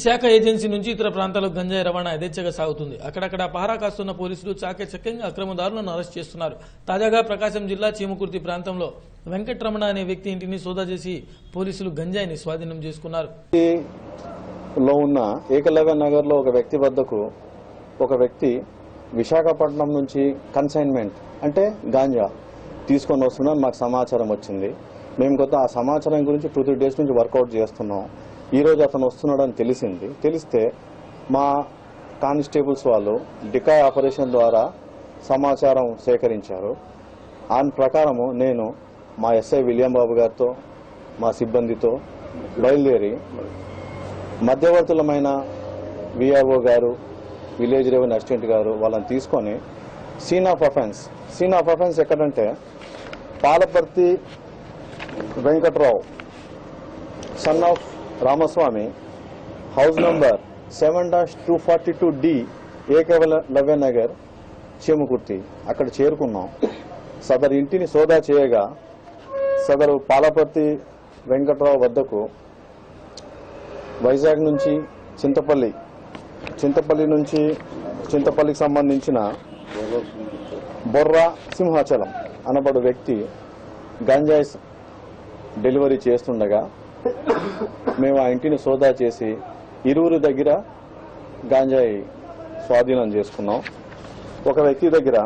శాఖ ఏజెన్సీ నుంచి ఇతర ప్రాంతాలకు గంజాయి రవాణా యథేచ్ఛగా సాగుతుంది అక్కడక్కడ పహారా కాస్తున్న పోలీసులు చాకచక్యంగా అక్రమదారులను అరెస్ట్ చేస్తున్నారు తాజాగా ప్రకాశం జిల్లా చీమకుర్తి ప్రాంతంలో వెంకట్రమణ అనే వ్యక్తి ఇంటిని సోదా చేసి పోలీసులు గంజాయిని స్వాధీనం చేసుకున్నారు లో ఉన్న ఏకలవ్య నగర్ లో ఒక వ్యక్తి వద్దకు ఒక వ్యక్తి విశాఖపట్నం నుంచి కన్సైన్మెంట్ అంటే గాంజా తీసుకొని వస్తున్నాం మాకు సమాచారం వచ్చింది మేము కొత్త ఆ సమాచారం గురించి టూ త్రీ డేస్ నుంచి వర్కౌట్ చేస్తున్నాం ఈ రోజు అతను వస్తున్నాడని తెలిసింది తెలిస్తే మా కానిస్టేబుల్స్ వాళ్ళు డికాయ్ ఆపరేషన్ ద్వారా సమాచారం సేకరించారు దాని ప్రకారము నేను మా ఎస్ఐ విలియం బాబు గారితో మా సిబ్బందితో బయలుదేరి మధ్యవర్తులమైన విఆర్ఓ గారు విలేజ్ రెవెన్యూ అసిస్టెంట్ గారు వాళ్ళని తీసుకొని scene of offence scene of offence ఎక్కడంటే Palaparthi Venkatrao son of Ramaswamy house number seven dash two forty two D Ekalavya Nagar Chimakurthi అక్కడ చేరుకున్నాం సదరు ఇంటిని సోదా చేయగా సదరు పాలపర్తి వెంకట్రావు వద్దకు వైజాగ్ నుంచి చింతపల్లి చింతపల్లి నుంచి చింతపల్లికి సంబంధించిన బొర్రా సింహాచలం అనబడు వ్యక్తి గంజాయి డెలివరీ చేస్తుండగా మేము ఆ ఇంటిని సోదా చేసి ఇరువురి దగ్గర గాంజాయి స్వాధీనం చేసుకున్నాం ఒక వ్యక్తి దగ్గర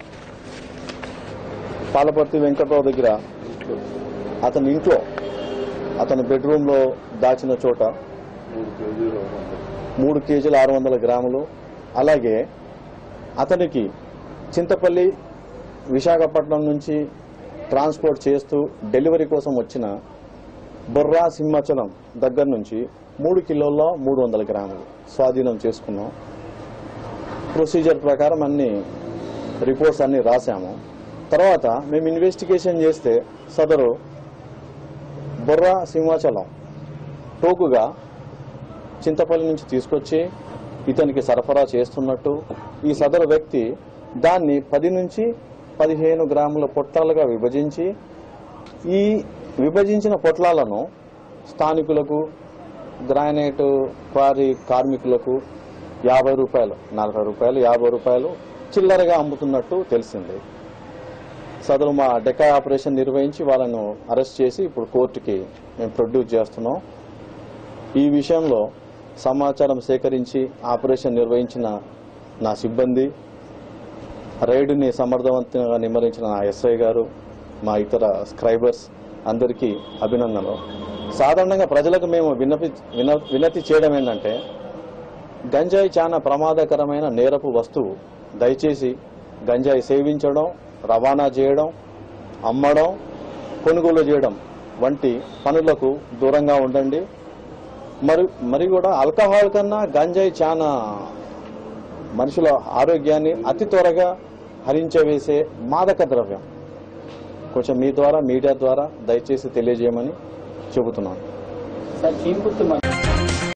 పాలపర్తి వెంకట్రావు దగ్గర అతని ఇంట్లో అతని బెడ్రూమ్లో దాచిన చోట మూడు కేజీలు ఆరు వందల గ్రాములు అలాగే అతనికి చింతపల్లి విశాఖపట్నం నుంచి ట్రాన్స్పోర్ట్ చేస్తూ డెలివరీ కోసం వచ్చిన బొర్రా సింహాచలం దగ్గర నుంచి మూడు కిలోల్లో మూడు వందల గ్రాములు స్వాధీనం చేసుకున్నాం ప్రొసీజర్ ప్రకారం అన్ని రిపోర్ట్స్ అన్ని రాశాము తర్వాత మేము ఇన్వెస్టిగేషన్ చేస్తే సదరు బొర్రా సింహాచలం టోకుగా చింతపల్లి నుంచి తీసుకొచ్చి ఇతనికి సరఫరా చేస్తున్నట్టు ఈ సదరు వ్యక్తి దాన్ని పది నుంచి పదిహేను గ్రాముల పొట్లాలుగా విభజించి ఈ విభజించిన పొట్లాలను స్థానికులకు గ్రానైట్ క్వారీ కార్మికులకు యాభై రూపాయలు నలభై రూపాయలు యాభై రూపాయలు చిల్లరగా అమ్ముతున్నట్టు తెలిసింది సదరు మా డెకా ఆపరేషన్ నిర్వహించి వాళ్ళను అరెస్ట్ చేసి ఇప్పుడు కోర్టుకి మేము ప్రొడ్యూస్ చేస్తున్నాం ఈ విషయంలో సమాచారం సేకరించి ఆపరేషన్ నిర్వహించిన నా సిబ్బంది రైడుని సమర్థవంతంగా నిమ్మరించిన నా ఎస్ఐ గారు మా ఇతర స్క్రైబర్స్ అందరికీ అభినందనలు సాధారణంగా ప్రజలకు మేము విన్నపి విన- వినతి చేయడం ఏంటంటే గంజాయి చాలా ప్రమాదకరమైన నేరపు వస్తువు దయచేసి గంజాయి సేవించడం రవాణా చేయడం అమ్మడం కొనుగోలు చేయడం వంటి పనులకు దూరంగా ఉండండి మరి మరి కూడా ఆల్కహాల్ కన్నా గంజాయి చాలా మనుషుల ఆరోగ్యాన్ని అతి త్వరగా హరించవేసే మాదక ద్రవ్యం కొంచెం మీ ద్వారా మీడియా ద్వారా దయచేసి తెలియజేయమని చెబుతున్నాను సార్ చీమకుర్తి